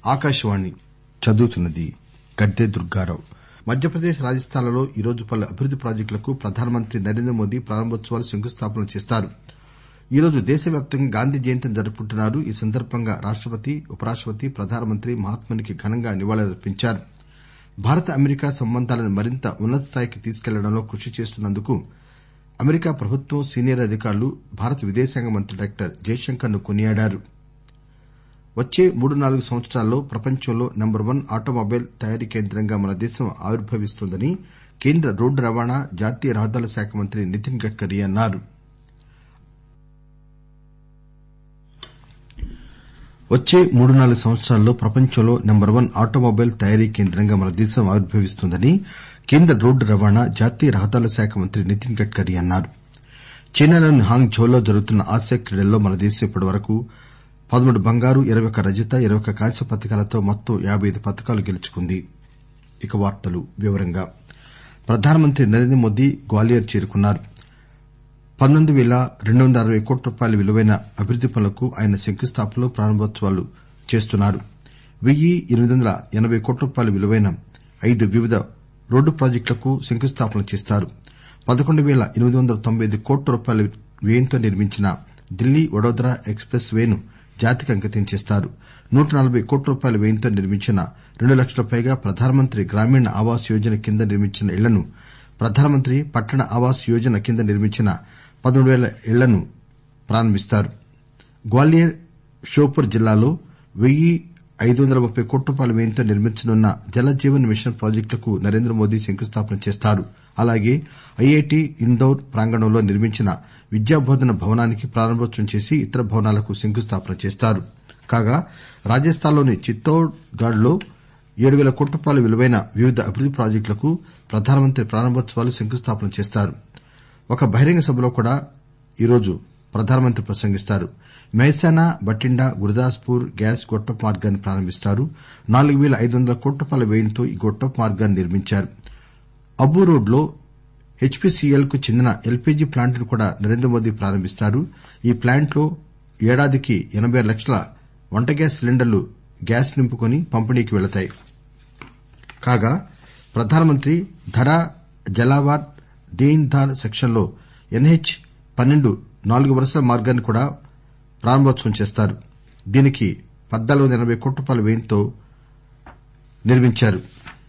మధ్యప్రదేశ్ రాజస్థాన్ లలో ఈరోజు పలు అభివృద్ది ప్రాజెక్టులకు ప్రధానమంత్రి నరేంద్రమోదీ ప్రారంభోత్సవాలు శంకుస్థాపనలు చేస్తారు ఈరోజు దేశవ్యాప్తంగా గాంధీ జయంతిని జరుపుకుంటున్నారు ఈ సందర్బంగా రాష్టపతి ఉపరాష్టపతి ప్రధానమంత్రి మహాత్మునికి ఘనంగా నివాళులర్పించారు భారత అమెరికా సంబంధాలను మరింత ఉన్నత స్థాయికి తీసుకెళ్లడంలో కృషి చేస్తున్నందుకు అమెరికా ప్రభుత్వం సీనియర్ అధికారులు భారత విదేశాంగ మంత్రి డాక్టర్ జైశంకర్ ను కొనియాడారు వచ్చే మూడు నాలుగు సంవత్సరాల్లో ప్రపంచంలో నెంబర్ వన్ ఆటోమొబైల్ తయారీ కేంద్రంగా మన దేశం ఆవిర్భవిస్తుందని కేంద్ర రోడ్డు రవాణా జాతీయ రహదారుల శాఖ మంత్రి నితిన్ గడ్కరీ అన్నారు వచ్చే మూడు నాలుగు సంవత్సరాల్లో ప్రపంచంలో నెంబర్ వన్ ఆటోమొబైల్ తయారీ కేంద్రంగా మన దేశం ఆవిర్భవిస్తుందని కేంద్ర రోడ్డు రవాణా జాతీయ రహదారుల శాఖ మంత్రి నితిన్ గడ్కరీ అన్నారు చైనాలోని హాంగ్ ఝౌలో జరుగుతున్న ఆసియా క్రీడల్లో మన దేశం ఇప్పటివరకు పదమూడు బంగారు ఇరవై ఒక్క రజత ఇరవై ఒక్క కాంస్య పతకాలతో మొత్తం యాబై ఐదు పతకాలు గెలుచుకుంది ప్రధానమంత్రి నరేంద్రమోదీ గ్వాలియర్ చేరుకున్నారు పంతొమ్మిది పేల రెండు వందల అరవై కోట్ల రూపాయల విలువైన అభివృద్ది పనులకు ఆయన శంకుస్థాపనలు ప్రారంభోత్సవాలు చేస్తున్నారు వెయ్యి ఎనిమిది వందల ఎనబై కోట్ల రూపాయల విలువైన ఐదు వివిధ రోడ్డు ప్రాజెక్టులకు శంకుస్థాపనలు చేస్తారు పదకొండు పేల ఎనిమిది వందల తొంభై ఐదు కోట్ల రూపాయల వ్యయంతో నిర్మించిన ఢిల్లీ వడోదరా ఎక్స్ ప్రెస్ వేను జాతికి అంకితం చేస్తారు నూట నలబై కోట్ల రూపాయల వ్యయంతో నిర్మించిన రెండు లక్షలకు పైగా ప్రధానమంత్రి గ్రామీణ ఆవాస్ యోజన కింద నిర్మించిన ఇళ్లను ప్రధానమంత్రి పట్టణ ఆవాస్ యోజన కింద నిర్మించిన పదమూడు పేల ఇళ్లను ప్రారంభిస్తారు గ్వాలియర్ షోపూర్ జిల్లాలో వెయ్యి ఐదు వందల ముప్పై కోట్ల రూపాయల వ్యయంతో నిర్మించనున్న జల జీవన్ మిషన్ ప్రాజెక్టులకు నరేంద్రమోదీ శంకుస్థాపన చేస్తారు అలాగే ఐఐటి ఇందౌర్ ప్రాంగణంలో నిర్మించిన విద్యాబోధన భవనానికి ప్రారంభోత్సవం చేసి ఇతర భవనాలకు శంకుస్థాపన చేస్తారు కాగా రాజస్థాన్ లోని చిత్తౌడ్ గఢ్ లో ఏడు పేల కోట్ల రూపాయల విలువైన వివిధ అభివృద్ది ప్రాజెక్టులకు ప్రధానమంత్రి ప్రారంభోత్సవాలు శంకుస్థాపన చేస్తారు ఒక బహిరంగ సభలో కూడా ఈరోజు ప్రధానమంత్రి ప్రసంగిస్తారు మెహసానా బఠిండా గురుదాస్ పూర్ గ్యాస్ గొట్టపు మార్గాన్ని ప్రారంభిస్తారు నాలుగు పేల ఐదు వందల కోట్ల రూపాయల వ్యయంతో ఈ గొట్టపు మార్గాన్ని నిర్మించారు అబూ రోడ్ లో హెచ్పీసీఎల్ కు చెందిన ఎల్పీజీ ప్లాంట్ ను కూడా నరేంద్రమోదీ ప్రారంభిస్తారు ఈ ప్లాంట్ లో ఏడాదికి ఎనబై ఆరు లక్షల వంట గ్యాస్ సిలిండర్లు గ్యాస్ నింపుకొని పంపిణీకి వెళతాయి కాగా ప్రధానమంత్రి ధరా జలావార్ దేన్ ధార్ సెక్షన్ లో ఎన్హెచ్ పన్నెండు నాలుగు వరుసల మార్గాన్ని కూడా ప్రారంభోత్సవం చేస్తారు దీనికి పద్నాలుగు వందల ఎనబై కోట్ల రూపాయల వ్యయంతో నిర్మించారు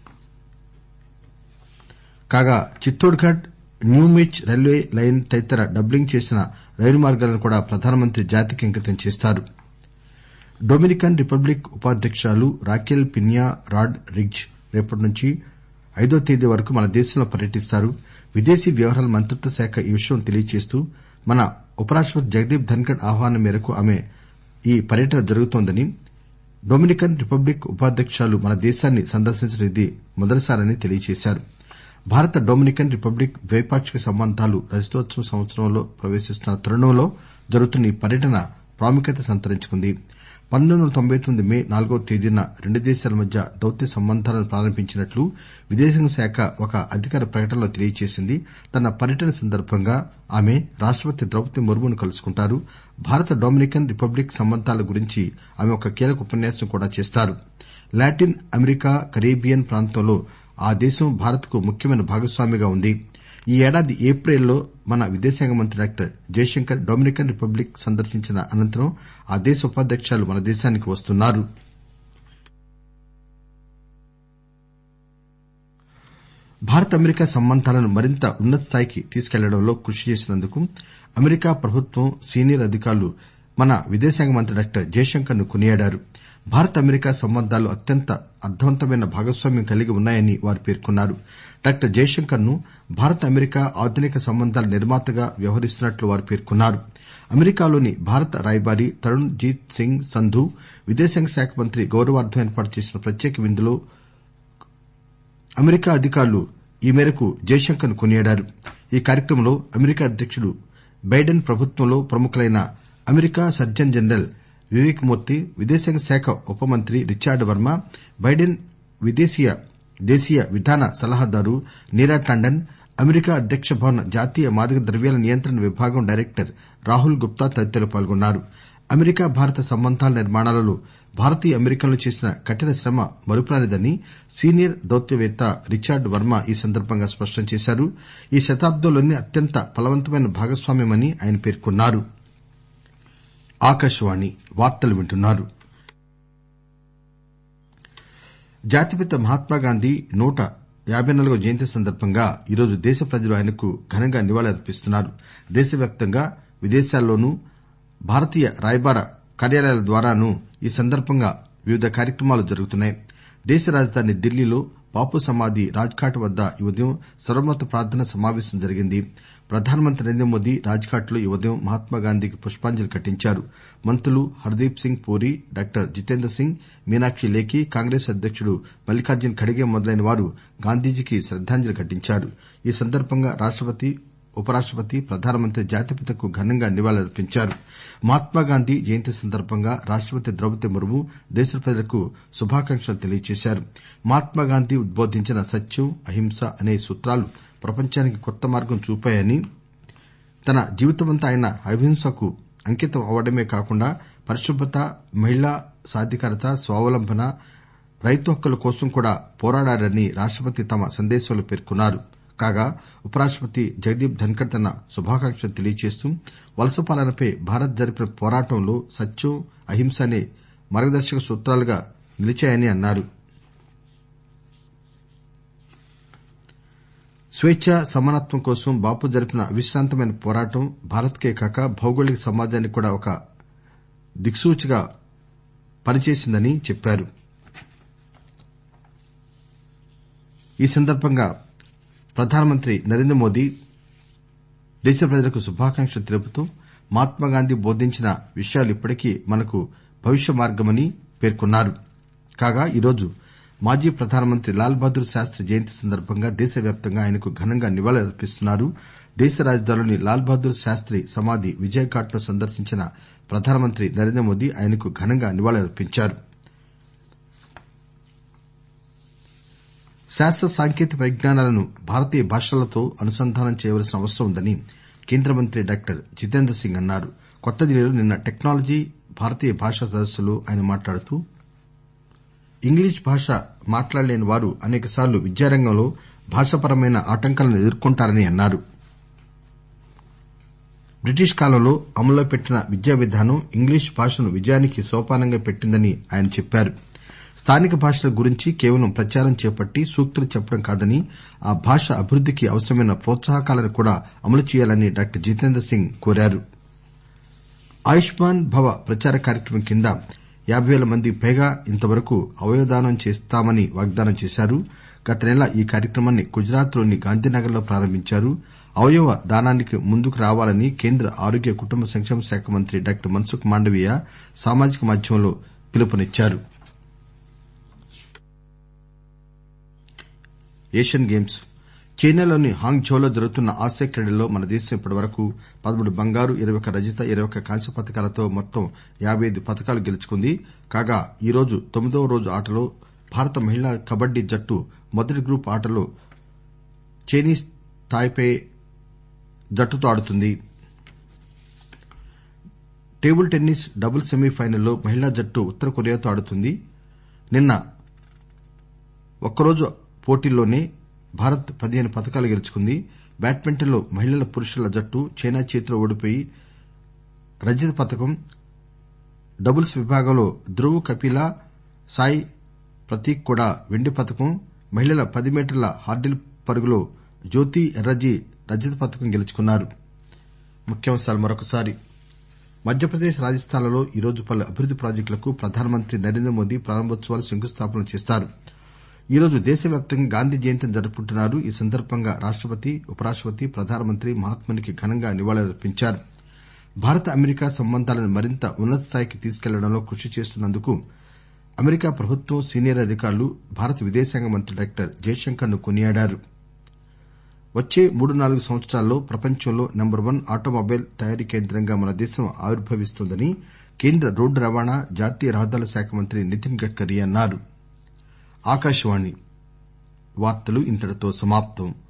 కాగా Chittorgarh Neemuch railway line తదితర డబ్లింగ్ చేసిన రైలు మార్గాలను కూడా ప్రధానమంత్రి జాతికి అంకితం చేస్తారు డొమినికన్ రిపబ్లిక్ ఉపాధ్యకురాలు రాకెల్ పిన్యా రాడ్ రిగ్జ్ రేపటి నుంచి ఐదో తేదీ వరకు మన దేశంలో పర్యటిస్తారు విదేశీ వ్యవహారాల మంత్రిత్వ శాఖ ఈ విషయం తెలియజేస్తూ మన ఉపరాష్టపతి జగదీప్ ధన్కడ్ ఆహ్వానం మేరకు ఆమె ఈ పర్యటన జరుగుతోందని డొమినికన్ రిపబ్లిక్ ఉపాధ్యకురాలు మన దేశాన్ని సందర్శించడం ఇది మొదటిసారని తెలియజేశారు భారత డొమినికన్ రిపబ్లిక్ ద్వైపాక్షిక సంబంధాలు రజతోత్సవ సంవత్సరంలో ప్రవేశిస్తున్న తరుణంలో జరుగుతున్న ఈ పర్యటన ప్రాముఖ్యత సంతరించుకుంది పంతొమ్మిది వందల తొంభై తొమ్మిది మే నాలుగవ తేదీన రెండు దేశాల మధ్య దౌత్య సంబంధాలను ప్రారంభించినట్లు విదేశాంగ శాఖ ఒక అధికార ప్రకటనలో తెలియజేసింది తన పర్యటన సందర్బంగా ఆమె రాష్టపతి ద్రౌపది ముర్మును కలుసుకుంటారు భారత డొమినికన్ రిపబ్లిక్ సంబంధాల గురించి ఆమె ఒక కీలక ఉపన్యాసం కూడా చేస్తారు లాటిన్ అమెరికా కరీబియన్ ప్రాంతంలో ఆ దేశం భారత్ కు ముఖ్యమైన భాగస్వామిగా ఉంది ఈ ఏడాది ఏప్రిల్ లో మన విదేశాంగ మంత్రి డాక్టర్ జైశంకర్ డొమినికన్ రిపబ్లిక్ సందర్శించిన అనంతరం ఆ దేశ ఉపాధ్యకురాలు మన దేశానికి వస్తున్నారు భారత్ అమెరికా సంబంధాలను మరింత ఉన్నత స్థాయికి తీసుకెళ్లడంలో కృషి చేసినందుకు అమెరికా ప్రభుత్వం సీనియర్ అధికారులు మన విదేశాంగ మంత్రి డాక్టర్ జైశంకర్ ను కొనియాడారు భారత్ అమెరికా సంబంధాలు అత్యంత అర్దవంతమైన భాగస్వామ్యం కలిగి ఉన్నాయని వారు పేర్కొన్నారు డాక్టర్ జైశంకర్ ను భారత్ అమెరికా ఆధునిక సంబంధాల నిర్మాతగా వ్యవహరిస్తున్నట్లు వారు పేర్కొన్నారు అమెరికాలోని భారత రాయబారి తరుణ్ జీత్ సింగ్ సంధూ విదేశాంగ శాఖ మంత్రి గౌరవార్దం ఏర్పాటు చేసిన ప్రత్యేక విందులో అమెరికా అధికారులు ఈ మేరకు జైశంకర్ ను కొనియాడారు ఈ కార్యక్రమంలో అమెరికా అధ్యకుడు బైడెన్ ప్రభుత్వంలో ప్రముఖులైన America surgeon general Vivek Murthy విదేశాంగ శాఖ ఉప మంత్రి రిచార్డ్ వర్మ బైడెన్ దేశీయ విధాన సలహాదారు నీరా టాండన్ అమెరికా అధ్యక్ష భవన్ జాతీయ మాదక ద్రవ్యాల నియంత్రణ విభాగం డైరెక్టర్ రాహుల్ గుప్తా తదితరులు పాల్గొన్నారు అమెరికా భారత సంబంధాల నిర్మాణాలలో భారతీయ అమెరికన్లు చేసిన కఠిన శ్రమ మరుపురానిదని సీనియర్ దౌత్యవేత్త రిచార్డ్ వర్మ ఈ సందర్బంగా స్పష్టం చేశారు ఈ శతాబ్దంలోనే అత్యంత ఫలవంతమైన భాగస్వామ్యమని ఆయన పేర్కొన్నారు జాతిపిత మహాత్మాగాంధీ నూట యాబై నాలుగవ జయంతి సందర్బంగా ఈరోజు దేశ ప్రజలు ఆయనకు ఘనంగా నివాళులర్పిస్తున్నారు దేశవ్యాప్తంగా విదేశాల్లోనూ భారతీయ రాయబార కార్యాలయాల ద్వారానూ ఈ సందర్బంగా వివిధ కార్యక్రమాలు జరుగుతున్నాయి దేశ రాజధాని ఢిల్లీలో బాపూ సమాధి రాజ్ ఘాట్ వద్ద ఈ ఉదయం సర్వమత ప్రార్థనా సమావేశం జరిగింది ప్రధానమంత్రి నరేంద్రమోదీ రాజ్ ఘాట్ లో ఈ ఉదయం మహాత్మాగాంధీకి పుష్పాంజలి ఘటించారు మంత్రులు హర్దీప్ సింగ్ పూరి డాక్టర్ జితేంద్ర సింగ్ మీనాక్షి లేఖి కాంగ్రెస్ అధ్యకుడు మల్లిఖార్జున్ ఖర్గే మొదలైన వారు గాంధీజీకి శ్రద్దాంజలి ఘటించారు ఈ సందర్బంగా రాష్టపతి ఉపరాష్టపతి ప్రధానమంత్రి జాతిపితకు ఘనంగా నివాళులర్పించారు మహాత్మాగాంధీ జయంతి సందర్బంగా రాష్టపతి ద్రౌపది ముర్ము దేశ ప్రజలకు శుభాకాంక్షలు తెలియజేశారు మహాత్మాగాంధీ ఉద్బోధించిన సత్యం అహింస అనే సూత్రాలు ప్రపంచానికి కొత్త మార్గం చూపాయని తన జీవితమంతా ఆయన అహింసకు అంకితం అవడమే కాకుండా పరిశుభ్రత మహిళా సాధికారత స్వావలంబన రైతు హక్కుల కోసం కూడా పోరాడారని రాష్టపతి తమ సందేశంలో పేర్కొన్నారు కాగా ఉపరాష్టపతి జగదీప్ ధన్కర్ తన శుభాకాంక్షలు తెలియజేస్తూ వలస పాలనపై భారత్ జరిపిన పోరాటంలో సత్యం అహింస అనే మార్గదర్శక సూత్రాలుగా నిలిచాయని అన్నారు స్వేచ్ఛ సమానత్వం కోసం బాపూ జరిపిన అవిశ్రాంతమైన పోరాటం భారత్ కే కాక భౌగోళిక సమాజానికి కూడా ఒక దిక్సూచిగా పనిచేసిందని చెప్పారు ఈ సందర్బంగా ప్రధానమంత్రి నరేంద్రమోదీ దేశ ప్రజలకు శుభాకాంక్షలు తెలుపుతూ మహాత్మాగాంధీ బోధించిన విషయాలు ఇప్పటికీ మనకు భవిష్య మార్గమని పేర్కొన్నారు కాగా ఈరోజు మాజీ ప్రధానమంత్రి లాల్ బహదూర్ శాస్తి జయంతి సందర్బంగా దేశవ్యాప్తంగా ఆయనకు ఘనంగా నివాళులర్పిస్తున్నారు దేశ రాజధానిలోని లాల్ బహదూర్ శాస్తి సమాధి విజయ్ ఘాట్ ను సందర్శించిన ప్రధానమంత్రి నరేంద్రమోదీ ఆయనకు ఘనంగా నివాళులర్పించారు శాస్త సాంకేతిక పరిజ్ఞానాలను భారతీయ భాషలతో అనుసంధానం చేయవలసిన అవసరం ఉందని కేంద్ర మంత్రి డాక్టర్ జితేంద్ర సింగ్ అన్నారు కొత్త ఢిల్లీలో నిన్న టెక్నాలజీ భారతీయ భాషా సదస్సులో ఆయన మాట్లాడుతూ ఇంగ్లీష్ భాష మాట్లాడలేని వారు అనేకసార్లు విద్యారంగంలో భాషాపరమైన ఆటంకాలను ఎదుర్కొంటారని అన్నారు బ్రిటిష్ కాలంలో అమల్లో పెట్టిన విద్యా విధానం ఇంగ్లీష్ భాషను విజయానికి సోపానంగా పెట్టిందని ఆయన చెప్పారు స్థానిక భాషల గురించి కేవలం ప్రచారం చేపట్టి సూక్తులు చెప్పడం కాదని ఆ భాష అభివృద్దికి అవసరమైన ప్రోత్సాహకాలను కూడా అమలు చేయాలని డాక్టర్ జితేంద్ర సింగ్ కోరారు ఆయుష్మాన్ భవ ప్రచార కార్యక్రమం కింద యాబై పేల మందికి పైగా ఇంతవరకు అవయవదానం చేస్తామని వాగ్దానం చేశారు గత నెల ఈ కార్యక్రమాన్ని గుజరాత్ లోని గాంధీనగర్ లో ప్రారంభించారు అవయవ దానానికి ముందుకు రావాలని కేంద్ర ఆరోగ్య కుటుంబ సంక్షేమ శాఖ మంత్రి డాక్టర్ మన్సుఖ్ మాండవీయ సామాజిక మాధ్యమంలో పిలుపునిచ్చారు ఏషియన్ గేమ్స్ చైనాలోని హాంగ్ ఝౌలో జరుగుతున్న ఆసియా క్రీడల్లో మన దేశం ఇప్పటివరకు పదమూడు బంగారు ఇరవై ఒక్క రజత ఇరవై ఒక్క కాంస్య పతకాలతో మొత్తం యాబై ఐదు పతకాలు గెలుచుకుంది కాగా ఈరోజు తొమ్మిదవ రోజు ఆటలో భారత మహిళా కబడ్డీ జట్టు మొదటి గ్రూప్ ఆటలో చైనీస్ తాయ్పే జట్టుతో ఆడుతుంది టేబుల్ టెన్నిస్ డబుల్స్ సెమీఫైనల్లో మహిళా జట్టు ఉత్తర కొరియాతో ఆడుతుంది నిన్న ఒక్కరోజు పోటీల్లోనే భారత్ పదిహేను పతకాలు గెలుచుకుంది బ్యాడ్మింటన్ లో మహిళల పురుషుల జట్టు చైనా చేతిలో ఓడిపోయి రజత పతకం డబుల్స్ విభాగంలో ధ్రువ్ కపిల సాయ్ ప్రతీక్ కూడా వెండి పతకం మహిళల పది మీటర్ల హర్డిల్ పరుగులో జ్యోతి ఎర్రజీ రజత పతకం గెలుచుకున్నారు మధ్యప్రదేశ్ రాజస్థాన్ లలో ఈరోజు పలు అభివృద్ది ప్రాజెక్టులకు ప్రధానమంత్రి నరేంద్రమోదీ ప్రారంభోత్సవాలు శంకుస్థాపనలు చేస్తారు ఈరోజు దేశవ్యాప్తంగా గాంధీ జయంతిని జరుపుకుంటున్నారు ఈ సందర్బంగా రాష్టపతి ఉపరాష్టపతి ప్రధానమంత్రి మహాత్మునికి ఘనంగా నివాళులర్పించారు భారత అమెరికా సంబంధాలను మరింత ఉన్నత స్థాయికి తీసుకెళ్లడంలో కృషి చేస్తున్నందుకు అమెరికా ప్రభుత్వం సీనియర్ అధికారులు భారత విదేశాంగ మంత్రి డాక్టర్ జయశంకర్ ను కొనియాడారు వచ్చే మూడు నాలుగు సంవత్సరాల్లో ప్రపంచంలో నెంబర్ వన్ ఆటోమొబైల్ తయారీ కేంద్రంగా మన దేశం ఆవిర్భవిస్తుందని కేంద్ర రోడ్డు రవాణా జాతీయ రహదారుల శాఖ మంత్రి నితిన్ గడ్కరీ అన్నారు